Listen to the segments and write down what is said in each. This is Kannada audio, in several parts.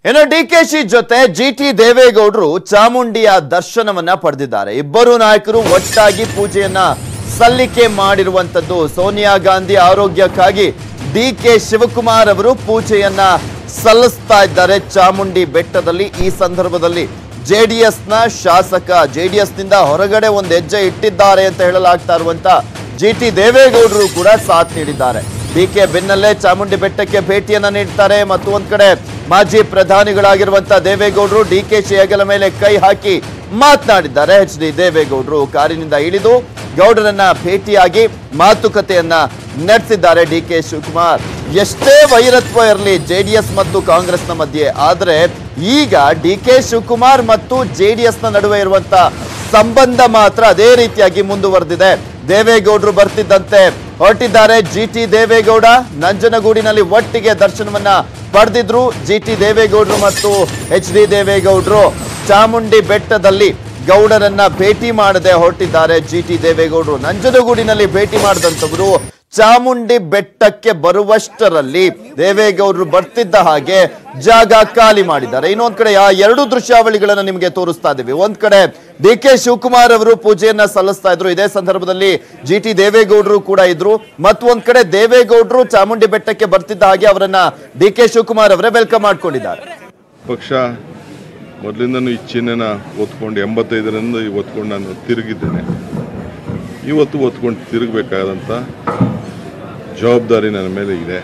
ಇನ್ನು ಡಿಕೆಶಿ ಜೊತೆ ಜಿ ಟಿ ದೇವೇಗೌಡರು ಚಾಮುಂಡಿಯ ದರ್ಶನವನ್ನ ಪಡೆದಿದ್ದಾರೆ ಇಬ್ಬರು ನಾಯಕರು ಒಟ್ಟಾಗಿ ಪೂಜೆಯನ್ನ ಸಲ್ಲಿಕೆ ಮಾಡಿರುವಂತದ್ದು ಸೋನಿಯಾ ಗಾಂಧಿ ಆರೋಗ್ಯಕ್ಕಾಗಿ ಡಿ ಕೆ ಶಿವಕುಮಾರ್ ಅವರು ಪೂಜೆಯನ್ನ ಸಲ್ಲಿಸ್ತಾ ಇದ್ದಾರೆ ಚಾಮುಂಡಿ ಬೆಟ್ಟದಲ್ಲಿ ಈ ಸಂದರ್ಭದಲ್ಲಿ ಜೆಡಿಎಸ್ ನ ಶಾಸಕ ಜೆಡಿಎಸ್ ನಿಂದ ಹೊರಗಡೆ ಒಂದು ಹೆಜ್ಜೆ ಇಟ್ಟಿದ್ದಾರೆ ಅಂತ ಹೇಳಲಾಗ್ತಾ ಇರುವಂತ ಜಿ ಟಿ ದೇವೇಗೌಡರು ಕೂಡ ಸಾಥ್ ನೀಡಿದ್ದಾರೆ ಡಿಕೆ ಬೆನ್ನಲ್ಲೇ ಚಾಮುಂಡಿ ಬೆಟ್ಟಕ್ಕೆ ಭೇಟಿಯನ್ನ ನೀಡ್ತಾರೆ ಮತ್ತು ಒಂದ್ ಕಡೆ ಮಾಜಿ ಪ್ರಧಾನಿಗಳಾಗಿರುವಂತ ದೇವೇಗೌಡರು ಡಿಕೆಶಿ ಹೆಗಲ ಮೇಲೆ ಕೈ ಹಾಕಿ ಮಾತನಾಡಿದ್ದಾರೆ ಎಚ್ ಡಿ ದೇವೇಗೌಡರು ಕಾರಿನಿಂದ ಇಳಿದು ಗೌಡರನ್ನ ಭೇಟಿಯಾಗಿ ಮಾತುಕತೆಯನ್ನ ನಡೆಸಿದ್ದಾರೆ ಡಿ ಕೆ ಶಿವಕುಮಾರ್ ಎಷ್ಟೇ ವೈರತ್ವ ಇರಲಿ ಜೆಡಿಎಸ್ ಮತ್ತು ಕಾಂಗ್ರೆಸ್ನ ಮಧ್ಯೆ ಆದರೆ ಈಗ ಡಿ ಕೆ ಶಿವಕುಮಾರ್ ಮತ್ತು ಜೆಡಿಎಸ್ ನ ನಡುವೆ ಇರುವಂತ ಸಂಬಂಧ ಮಾತ್ರ ಅದೇ ರೀತಿಯಾಗಿ ಮುಂದುವರೆದಿದೆ ದೇವೇಗೌಡರು ಬರ್ತಿದ್ದಂತೆ ಹೊರಟಿದ್ದಾರೆ ಜಿ ಟಿ ದೇವೇಗೌಡ ನಂಜನಗೂಡಿನಲ್ಲಿ ಒಟ್ಟಿಗೆ ದರ್ಶನವನ್ನ ಪಡೆದಿದ್ರು ಜಿ ಟಿ ದೇವೇಗೌಡರು ಮತ್ತು ಎಚ್ ಡಿ ದೇವೇಗೌಡರು ಚಾಮುಂಡಿ ಬೆಟ್ಟದಲ್ಲಿ ಗೌಡರನ್ನ ಭೇಟಿ ಮಾಡದೆ ಹೊರಟಿದ್ದಾರೆ ಜಿ ಟಿ ದೇವೇಗೌಡರು ನಂಜನಗೂಡಿನಲ್ಲಿ ಭೇಟಿ ಮಾಡಿದಂತವರು ಚಾಮುಂಡಿ ಬೆಟ್ಟಕ್ಕೆ ಬರುವಷ್ಟರಲ್ಲಿ ದೇವೇಗೌಡರು ಬರ್ತಿದ್ದ ಹಾಗೆ ಜಾಗ ಖಾಲಿ ಮಾಡಿದ್ದಾರೆ ಇನ್ನೊಂದ್ ಕಡೆ ಆ ಎರಡು ದೃಶ್ಯಾವಳಿಗಳನ್ನ ನಿಮಗೆ ತೋರಿಸ್ತಾ ಇದೀವಿ ಒಂದ್ ಕಡೆ ಡಿ ಕೆ ಶಿವಕುಮಾರ್ ಅವರು ಪೂಜೆಯನ್ನ ಸಲ್ಲಿಸ್ತಾ ಇದ್ರು ಇದೇ ಸಂದರ್ಭದಲ್ಲಿ ಜಿ ಟಿ ದೇವೇಗೌಡರು ಕೂಡ ಇದ್ರು ಮತ್ತೊಂದ್ ಕಡೆ ದೇವೇಗೌಡರು ಚಾಮುಂಡಿ ಬೆಟ್ಟಕ್ಕೆ ಬರ್ತಿದ್ದ ಹಾಗೆ ಅವರನ್ನ ಡಿ ಕೆ ಶಿವಕುಮಾರ್ ಅವರೇ ವೆಲ್ಕಮ್ ಮಾಡ್ಕೊಂಡಿದ್ದಾರೆ ಪಕ್ಷ ಮೊದಲಿಂದನೂ ಈ ಚಿಹ್ನೆನ ಒತ್ಕೊಂಡು ಎಂಬತ್ತೈದರಿಂದ ಒತ್ಕೊಂಡು ನಾನು ತಿರುಗಿದ್ದೇನೆ ಇವತ್ತು ಒತ್ಕೊಂಡು ತಿರುಗಬೇಕಾದಂಥ ಜವಾಬ್ದಾರಿ ನನ್ನ ಮೇಲೆ ಇದೆ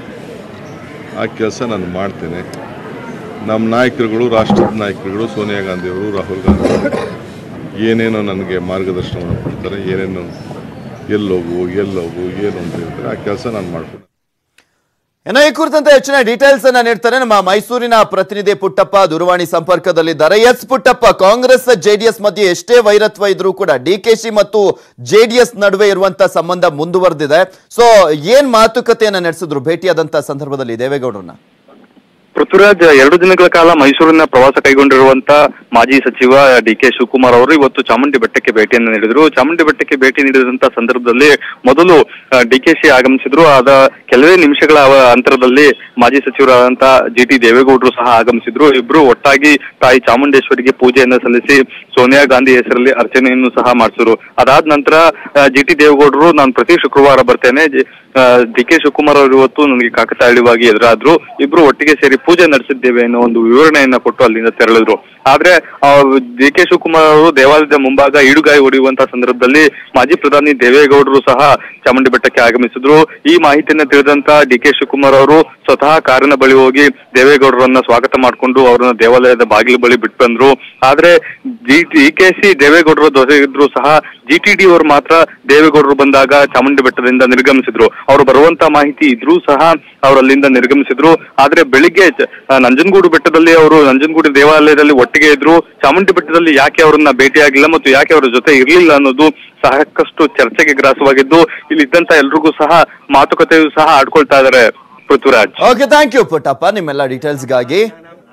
ಆ ಕೆಲಸ ನಾನು ಮಾಡ್ತೇನೆ ನಮ್ಮ ನಾಯಕರುಗಳು ರಾಷ್ಟ್ರದ ನಾಯಕರುಗಳು ಸೋನಿಯಾ ಗಾಂಧಿಯವರು ರಾಹುಲ್ ಗಾಂಧಿ ಅವರು ಏನೇನೋ ನನಗೆ ಮಾರ್ಗದರ್ಶನವನ್ನು ಕೊಡ್ತಾರೆ ಏನೇನು ಎಲ್ಲೋಗು ಎಲ್ಲೋಗು ಏನು ಅಂತ ಹೇಳ್ತಾರೆ ಆ ಕೆಲಸ ನಾನು ಮಾಡ್ತೀನಿ ಇನ್ನು ಈ ಕುರಿತಂತೆ ಹೆಚ್ಚಿನ ಡೀಟೇಲ್ಸ್ ಅನ್ನ ನೀಡ್ತಾರೆ ನಮ್ಮ ಮೈಸೂರಿನ ಪ್ರತಿನಿಧಿ ಪುಟ್ಟಪ್ಪ ದೂರವಾಣಿ ಸಂಪರ್ಕದಲ್ಲಿದ್ದಾರೆ ಎಸ್ ಪುಟ್ಟಪ್ಪ ಕಾಂಗ್ರೆಸ್ ಜೆಡಿಎಸ್ ಮಧ್ಯೆ ಎಷ್ಟೇ ವೈರತ್ವ ಇದ್ರೂ ಕೂಡ ಡಿಕೆಶಿ ಮತ್ತು ಜೆಡಿಎಸ್ ನಡುವೆ ಇರುವಂತ ಸಂಬಂಧ ಮುಂದುವರೆದಿದೆ ಸೊ ಏನ್ ಮಾತುಕತೆಯನ್ನ ನಡೆಸಿದ್ರು ಭೇಟಿಯಾದಂತ ಸಂದರ್ಭದಲ್ಲಿ ದೇವೇಗೌಡರನ್ನ ಪೃಥ್ವಿರಾಜ್ ಎರಡು ದಿನಗಳ ಕಾಲ ಮೈಸೂರಿನ ಪ್ರವಾಸ ಕೈಗೊಂಡಿರುವಂತ ಮಾಜಿ ಸಚಿವ ಡಿ ಕೆ ಶಿವಕುಮಾರ್ ಅವರು ಇವತ್ತು ಚಾಮುಂಡಿ ಬೆಟ್ಟಕ್ಕೆ ಭೇಟಿಯನ್ನು ನೀಡಿದರು ಚಾಮುಂಡಿ ಬೆಟ್ಟಕ್ಕೆ ಭೇಟಿ ನೀಡಿದಂತ ಸಂದರ್ಭದಲ್ಲಿ ಮೊದಲು ಡಿ ಕೆ ಶಿ ಆಗಮಿಸಿದ್ರು ಆದ ಕೆಲವೇ ನಿಮಿಷಗಳ ಅವ- ಅಂತರದಲ್ಲಿ ಮಾಜಿ ಸಚಿವರಾದಂತ ಜಿ ಟಿ ದೇವೇಗೌಡರು ಸಹ ಆಗಮಿಸಿದ್ರು ಇಬ್ರು ಒಟ್ಟಾಗಿ ತಾಯಿ ಚಾಮುಂಡೇಶ್ವರಿಗೆ ಪೂಜೆಯನ್ನ ಸಲ್ಲಿಸಿ ಸೋನಿಯಾ ಗಾಂಧಿ ಹೆಸರಲ್ಲಿ ಅರ್ಚನೆಯನ್ನು ಸಹ ಮಾಡಿಸಿದ್ರು ಅದಾದ ನಂತರ ಜಿ ಟಿ ದೇವೇಗೌಡರು ನಾನು ಪ್ರತಿ ಶುಕ್ರವಾರ ಬರ್ತೇನೆ ಡಿ ಕೆ ಶಿವಕುಮಾರ್ ಅವರು ಇವತ್ತು ನನಗೆ ಕಾಕತಾಳೀಯವಾಗಿ ಎದುರಾದ್ರು ಇಬ್ರು ಒಟ್ಟಿಗೆ ಸೇರಿ ಪೂಜೆ ನಡೆಸಿದ್ದೇವೆ ಅನ್ನೋ ಒಂದು ವಿವರಣೆಯನ್ನ ಕೊಟ್ಟು ಅಲ್ಲಿಂದ ತೆರಳಿದ್ರು ಆದ್ರೆ ಡಿ ಕೆ ಶಿವಕುಮಾರ್ ಅವರು ದೇವಾಲಯದ ಮುಂಭಾಗ ಈಡುಗಾಯಿ ಹೊಡೆಯುವಂತ ಸಂದರ್ಭದಲ್ಲಿ ಮಾಜಿ ಪ್ರಧಾನಿ ದೇವೇಗೌಡರು ಸಹ ಚಾಮುಂಡಿ ಬೆಟ್ಟಕ್ಕೆ ಆಗಮಿಸಿದ್ರು ಈ ಮಾಹಿತಿಯನ್ನ ತಿಳಿದಂತ ಡಿ ಕೆ ಶಿವಕುಮಾರ್ ಅವರು ಸ್ವತಃ ಕಾರಿನ ಬಳಿ ಹೋಗಿ ದೇವೇಗೌಡರನ್ನ ಸ್ವಾಗತ ಮಾಡಿಕೊಂಡು ಅವರನ್ನ ದೇವಾಲಯದ ಬಾಗಿಲು ಬಳಿ ಬಿಟ್ಟು ಬಂದ್ರು ಆದ್ರೆ ಜಿ ಡಿ ಕೆ ಸಿ ದೇವೇಗೌಡರು ದೊರೆಯಿದ್ರು ಸಹ ಜಿ ಟಿ ಡಿ ಅವರು ಮಾತ್ರ ದೇವೇಗೌಡರು ಬಂದಾಗ ಚಾಮುಂಡಿ ಬೆಟ್ಟದಿಂದ ನಿರ್ಗಮಿಸಿದ್ರು ಅವರು ಬರುವಂತ ಮಾಹಿತಿ ಇದ್ರೂ ಸಹ ಅವರು ಅಲ್ಲಿಂದ ನಿರ್ಗಮಿಸಿದ್ರು ಆದ್ರೆ ಬೆಳಿಗ್ಗೆ ಚ- ಆ, ನಂಜನಗೂಡು ಬೆಟ್ಟದಲ್ಲಿ ಅವರು ನಂಜನಗೂಡು ದೇವಾಲಯದಲ್ಲಿ ಒಟ್ಟಿಗೆ ಇದ್ರು ಚಾಮುಂಡಿ ಬೆಟ್ಟದಲ್ಲಿ ಯಾಕೆ ಅವರನ್ನ ಭೇಟಿಯಾಗಿಲ್ಲ ಮತ್ತು ಯಾಕೆ ಅವರ ಜೊತೆ ಇರಲಿಲ್ಲ ಅನ್ನೋದು ಸಾಕಷ್ಟು ಚರ್ಚೆಗೆ ಗ್ರಾಸವಾಗಿದ್ದು ಇಲ್ಲಿ ಇದ್ದಂತ ಎಲ್ರಿಗೂ ಸಹ ಮಾತುಕತೆಯೂ ಸಹ ಆಡ್ಕೊಳ್ತಾ ಇದಾರೆ Prithviraj okay thank you Puttappa ನಿಮ್ಮೆಲ್ಲ ಡೀಟೇಲ್ಸ್ಗಾಗಿ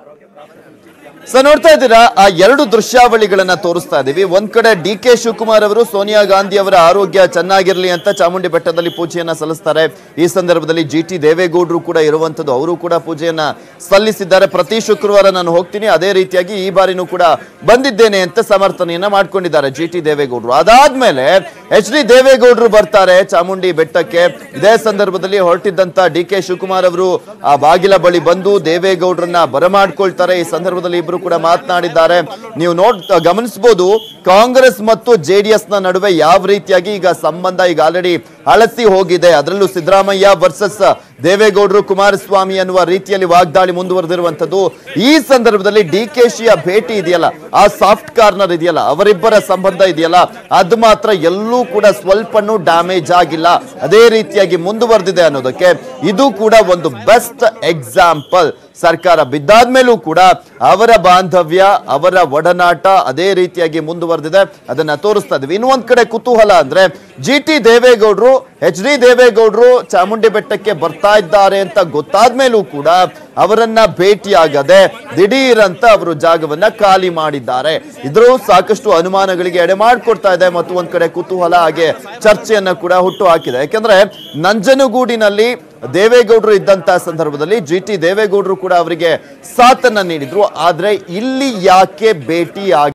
ಸೊ ನೋಡ್ತಾ ಇದ್ದೀರಾ ಆ ಎರಡು ದೃಶ್ಯಾವಳಿಗಳನ್ನ ತೋರಿಸ್ತಾ ಇದೀವಿ ಒಂದ್ ಕಡೆ ಡಿ ಕೆ ಶಿವಕುಮಾರ್ ಅವರು ಸೋನಿಯಾ ಗಾಂಧಿ ಅವರ ಆರೋಗ್ಯ ಚೆನ್ನಾಗಿರ್ಲಿ ಅಂತ ಚಾಮುಂಡಿ ಬೆಟ್ಟದಲ್ಲಿ ಪೂಜೆಯನ್ನ ಸಲ್ಲಿಸ್ತಾರೆ ಈ ಸಂದರ್ಭದಲ್ಲಿ ಜಿ ಟಿ ದೇವೇಗೌಡರು ಕೂಡ ಇರುವಂತದ್ದು ಅವರು ಕೂಡ ಪೂಜೆಯನ್ನ ಸಲ್ಲಿಸಿದ್ದಾರೆ ಪ್ರತಿ ಶುಕ್ರವಾರ ನಾನು ಹೋಗ್ತೀನಿ ಅದೇ ರೀತಿಯಾಗಿ ಈ ಬಾರಿನೂ ಕೂಡ ಬಂದಿದ್ದೇನೆ ಅಂತ ಸಮರ್ಥನೆಯನ್ನ ಮಾಡ್ಕೊಂಡಿದ್ದಾರೆ ಜಿ ಟಿ ದೇವೇಗೌಡರು ಅದಾದ್ಮೇಲೆ ಎಚ್ ಡಿ ದೇವೇಗೌಡರು ಬರ್ತಾರೆ ಚಾಮುಂಡಿ ಬೆಟ್ಟಕ್ಕೆ ಇದೇ ಸಂದರ್ಭದಲ್ಲಿ ಹೊರಟಿದ್ದಂತ ಡಿ ಕೆ ಶಿವಕುಮಾರ್ ಅವರು ಆ ಬಾಗಿಲ ಬಳಿ ಬಂದು ದೇವೇಗೌಡರನ್ನ ಬರಮಾಡ್ಕೊಳ್ತಾರೆ ಈ ಸಂದರ್ಭದಲ್ಲಿ ಇಬ್ರು ಕೂಡ ಮಾತನಾಡಿದ್ದಾರೆ ನೀವು ನೋಡ್ ಗಮನಿಸಬಹುದು ಕಾಂಗ್ರೆಸ್ ಮತ್ತು ಜೆಡಿಎಸ್ ನ ನಡುವೆ ಯಾವ ರೀತಿಯಾಗಿ ಈಗ ಸಂಬಂಧ ಈಗ ಆಲ್ರೆಡಿ ಹಳಸಿ ಹೋಗಿದೆ ಅದರಲ್ಲೂ ಸಿದ್ದರಾಮಯ್ಯ ವರ್ಸಸ್ ದೇವೇಗೌಡರು ಕುಮಾರಸ್ವಾಮಿ ಅನ್ನುವ ರೀತಿಯಲ್ಲಿ ವಾಗ್ದಾಳಿ ಮುಂದುವರೆದಿರುವಂತದ್ದು ಈ ಸಂದರ್ಭದಲ್ಲಿ ಡಿ ಕೆ ಶಿಯ ಭೇಟಿ ಇದೆಯಲ್ಲ ಆ ಸಾಫ್ಟ್ ಕಾರ್ನರ್ ಇದೆಯಲ್ಲ ಅವರಿಬ್ಬರ ಸಂಬಂಧ ಇದೆಯಲ್ಲ ಅದು ಮಾತ್ರ ಎಲ್ಲೂ ಕೂಡ ಸ್ವಲ್ಪನೂ ಡ್ಯಾಮೇಜ್ ಆಗಿಲ್ಲ ಅದೇ ರೀತಿಯಾಗಿ ಮುಂದುವರೆದಿದೆ ಅನ್ನೋದಕ್ಕೆ ಇದು ಕೂಡ ಒಂದು ಬೆಸ್ಟ್ ಎಕ್ಸಾಂಪಲ್ ಸರ್ಕಾರ ಬಿದ್ದಾದ್ಮೇಲೂ ಕೂಡ ಅವರ ಬಾಂಧವ್ಯ ಅವರ ಒಡನಾಟ ಅದೇ ರೀತಿಯಾಗಿ ಮುಂದುವರೆದಿದೆ ಅದನ್ನ ತೋರಿಸ್ತಾ ಇದೀವಿ ಇನ್ನು ಒಂದ್ ಕಡೆ ಕುತೂಹಲ ಅಂದ್ರೆ ಜಿ ಟಿ ದೇವೇಗೌಡರು ಎಚ್ ಡಿ ದೇವೇಗೌಡರು ಚಾಮುಂಡಿ ಬೆಟ್ಟಕ್ಕೆ ಬರ್ತಾ ಇದ್ದಾರೆ ಅಂತ ಗೊತ್ತಾದ್ಮೇಲೂ ಕೂಡ ಅವರನ್ನ ಭೇಟಿಯಾಗದೆ ದಿಢೀರಂತ ಅವರು ಜಾಗವನ್ನ ಖಾಲಿ ಮಾಡಿದ್ದಾರೆ ಇದ್ರೂ ಸಾಕಷ್ಟು ಅನುಮಾನಗಳಿಗೆ ಎಡೆ ಮಾಡಿಕೊಡ್ತಾ ಇದೆ ಮತ್ತು ಒಂದ್ ಕಡೆ ಕುತೂಹಲ ಹಾಗೆ ಚರ್ಚೆಯನ್ನ ಕೂಡ ಹುಟ್ಟು ಹಾಕಿದೆ ಯಾಕಂದ್ರೆ ನಂಜನಗೂಡಿನಲ್ಲಿ ದೇವೇಗೌಡರು ಇದ್ದಂತ ಸಂದರ್ಭದಲ್ಲಿ ಜಿ ಟಿ ದೇವೇಗೌಡರು ಕೂಡ ಅವರಿಗೆ ಸಾಥನ್ನ ನೀಡಿದ್ರು ಆದ್ರೆ ಇಲ್ಲಿ ಯಾಕೆ ಭೇಟಿ ಆಗಿ